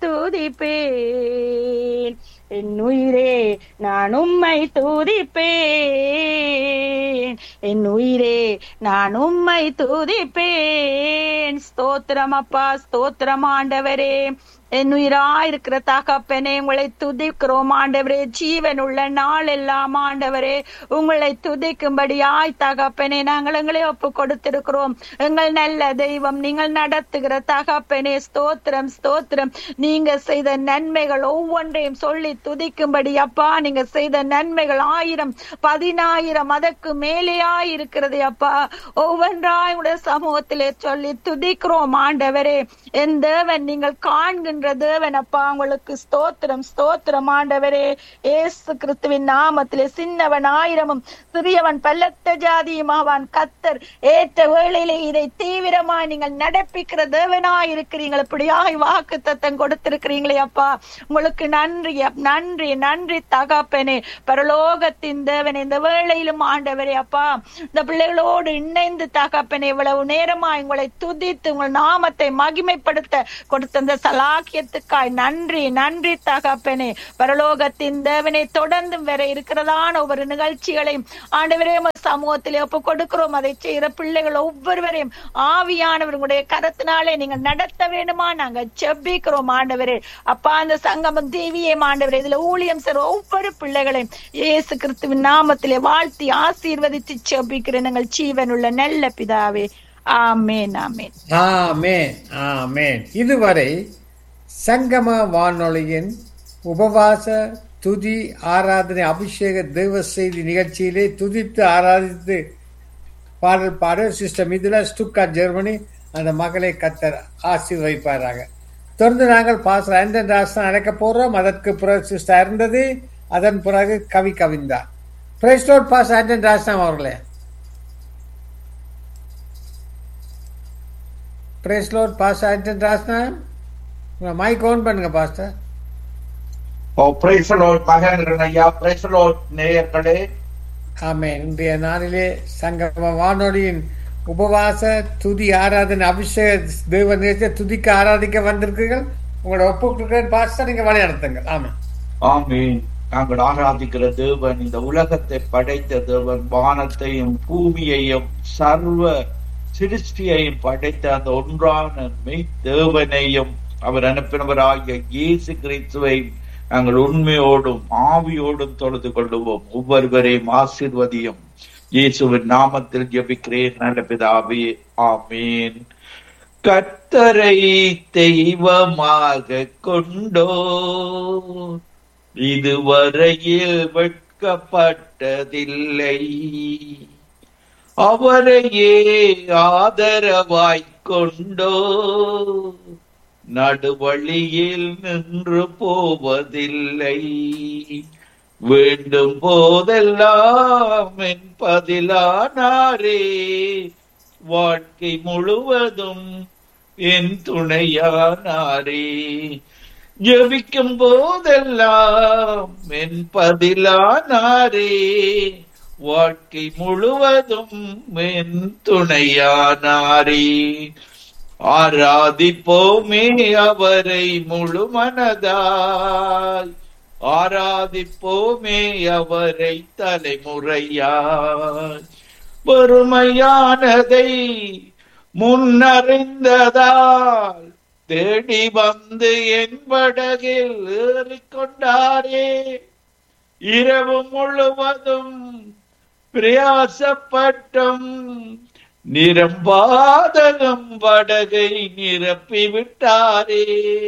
துதிப்பேன் என் உயிரே நான் உம்மை துதிப்பேன் என் உயிரே நான் உம்மை துதிப்பேன் ஸ்தோத்திரம் அப்பா ஸ்தோத்திரம் ஆண்டவரே என் உயிராயிருக்கிற தகப்பனே உங்களை துதிக்கிறோம் ஆண்டவரே ஜீவன் உள்ள நாள் எல்லாம் ஆண்டவரே உங்களை துதிக்கும்படியாய் தகப்பனே நாங்கள் எங்களை ஒப்பு கொடுத்திருக்கிறோம் எங்கள் நல்ல தெய்வம் நீங்கள் நடத்துகிற தகப்பனே ஸ்தோத்திரம் ஸ்தோத்திரம் நீங்க செய்த நன்மைகள் ஒவ்வொன்றையும் சொல்லி துதிக்கும்படி அப்பா நீங்க செய்த நன்மைகள் ஆயிரம் பதினாயிரம் அதற்கு மேலேயாய் இருக்கிறது அப்பா ஒவ்வொன்றாய் உடைய சமூகத்திலே சொல்லி துதிக்கிறோம் ஆண்டவரே என் தேவன் நீங்கள் காண்கின்ற தேவன் அப்பா உங்களுக்கு ஸ்தோத்திரம் ஸ்தோத்திரம் ஆண்டவரே ஏசு கிறிஸ்துவின் நாமத்திலே சின்னவன் ஆயிரமும் சிறியவன் பல்லத்த ஜாதியும் ஆவான் கத்தர் ஏற்ற வேளையிலே இதை தீவிரமாய் நீங்கள் நடப்பிக்கிற தேவனாய் இருக்கிறீங்கள் இப்படியாய் வாக்கு தத்தம் கொடுத்திருக்கிறீங்களே அப்பா உங்களுக்கு நன்றி அப்- நன்றி நன்றி தகப்பனே பரலோகத்தின் தேவனே இந்த வேளையிலும் ஆண்டவரே அப்பா இந்த பிள்ளைகளோடு இணைந்து தகப்பனே இவ்வளவு நேரமாய் உங்களை துதித்து உங்கள் நாமத்தை மகிமைப்படுத்த கொடுத்த இந்த சலாக்கியத்துக்காய் நன்றி நன்றி தகப்பனே பரலோகத்தின் தேவனை தொடர்ந்தும் வேற இருக்கிறதான ஒவ்வொரு நிகழ்ச்சிகளையும் ஆண்டவரே உமது சமூகத்திலே ஒப்பு கொடுக்கிறோம் அதை செய்கிற பிள்ளைகள் ஒவ்வொருவரையும் ஆவியானவர் உங்களுடைய கரத்தினாலே நீங்கள் நடத்த வேண்டுமா நாங்க செபிக்கிறோம் ஆண்டவரே அப்பா அந்த சங்கமம் தேவியே ஆண்டவரே இதுல ஊழியம் செய்ற ஒவ்வொரு பிள்ளைகளையும் இயேசு கிறிஸ்துவின் நாமத்திலே வாழ்த்தி ஆசீர்வதித்து செபிக்கிற எங்கள் ஜீவனுள்ள நல்ல பிதாவே ஆமேன் ஆமேன் ஆமென் ஆமென் இதுவரை சங்கம வானொலியின் உபவாச துதி ஆராதனை அபிஷேக தெய்வ செய்தி நிகழ்ச்சியிலே துதித்து ஆராதித்து பாடல் பாட சிஸ்டர் மிதுலா ஸ்டுக்கா ஜெர்மனி அந்த மகளை கத்தர் ஆசீர்வதிப்பாராக தொடர்ந்து நாங்கள் பாஸ்டர் ஆண்டன் ராசன் அழைக்க போறோம் அதற்கு பிறகு சிஸ்டர் இருந்தது அதன் பிறகு கவி கவிந்தா பிரைஸ்லோட் பாஸ் ஆண்டன் ராசன் அவர்களே பிரைஸ்லோட் பாஸ் ஆண்டன் ராசன் மைக் ஆன் பண்ணுங்க பாஸ்டர் ஓ பிரைசலோட் மகன்கள் ஐயா பிரைசலோட் நேயர்களே ஆமென் இன்றைய நாளிலே சங்கம வானொலியின் உபவாச துதி ஆராதனை அபிஷேக தெய்வ நிகழ்ச்சியை துதிக்க ஆராதிக்க வந்திருக்கீர்கள் உங்களோட ஒப்புக்கிறேன் பாஸ்டர் நீங்க வழி நடத்துங்கள் ஆமாம் ஆமீன் நாங்கள் ஆராதிக்கிற தேவன் இந்த உலகத்தை படைத்த தேவன் வானத்தையும் பூமியையும் சர்வ சிருஷ்டியையும் படைத்த அந்த ஒன்றான மெய் தேவனையும் அவர் அனுப்பினவராகிய இயேசு கிறிஸ்துவை நாங்கள் உண்மையோடும் ஆவியோடும் தொழுது கொள்ளுவோம் ஒவ்வொருவரையும் ஆசீர்வதியும் இயேசுவின் நாமத்தில் ஜெபிக்கிறேன் நல்ல பிதாவே ஆமீன் கத்தரை தெய்வமாக கொண்டோ இதுவரையில் வெட்கப்பட்டதில்லை அவரையே ஆதரவாய்க் கொண்டோ நடுவழியில் நின்று போவதில்லை வேண்டும் போதெல்லாம் என் பதிலானாரே வாழ்க்கை முழுவதும் என் துணையானாரே ஜபிக்கும் போதெல்லாம் என் பதிலானாரே வாழ்க்கை முழுவதும் என் துணையானாரே ஆராதிப்போமே அவரை முழு மனதாய் ஆராதிப்போமே அவரை தலைமுறையாய் பொறுமையானதை முன்னறிந்ததால் தேடி வந்து என் படகில் ஏறிக்கொண்டாரே இரவு முழுவதும் பிரயாசப்பட்டும் நிரம்பாதகம் படகை நிரப்பி விட்டாரே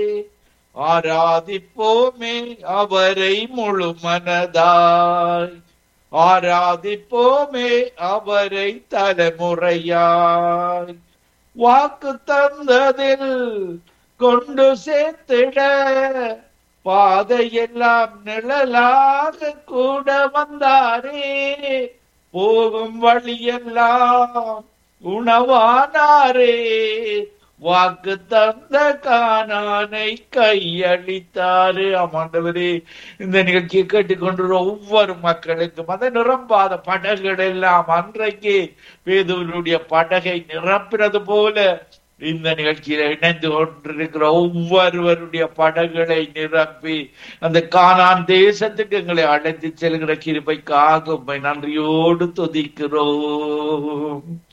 ஆராதிப்போமே அவரை முழு மனதாய் ஆராதிப்போமே அவரை தலைமுறையாய் வாக்கு தந்ததில் கொண்டு சேர்த்திட பாதையெல்லாம் நிழலாக கூட வந்தாரே போகும் வழியெல்லாம் உணவானாரே வாக்கு தந்த காணானை கையளித்தாரு ஆமாண்டவரே இந்த நிகழ்ச்சியை கேட்டுக்கொண்டு ஒவ்வொரு மக்களுக்கும் அதை நிரம்பாத படகுகள் எல்லாம் அன்றைக்கு பேதுவனுடைய படகை நிரப்பினது போல இந்த நிகழ்ச்சியில இணைந்து கொண்டிருக்கிற ஒவ்வொருவருடைய படங்களை நிரப்பி அந்த கானான் தேசத்துக்கு எங்களை அழைத்து செல்கிற கிருபைக்காக உம்மை நன்றியோடு துதிக்கிறோம்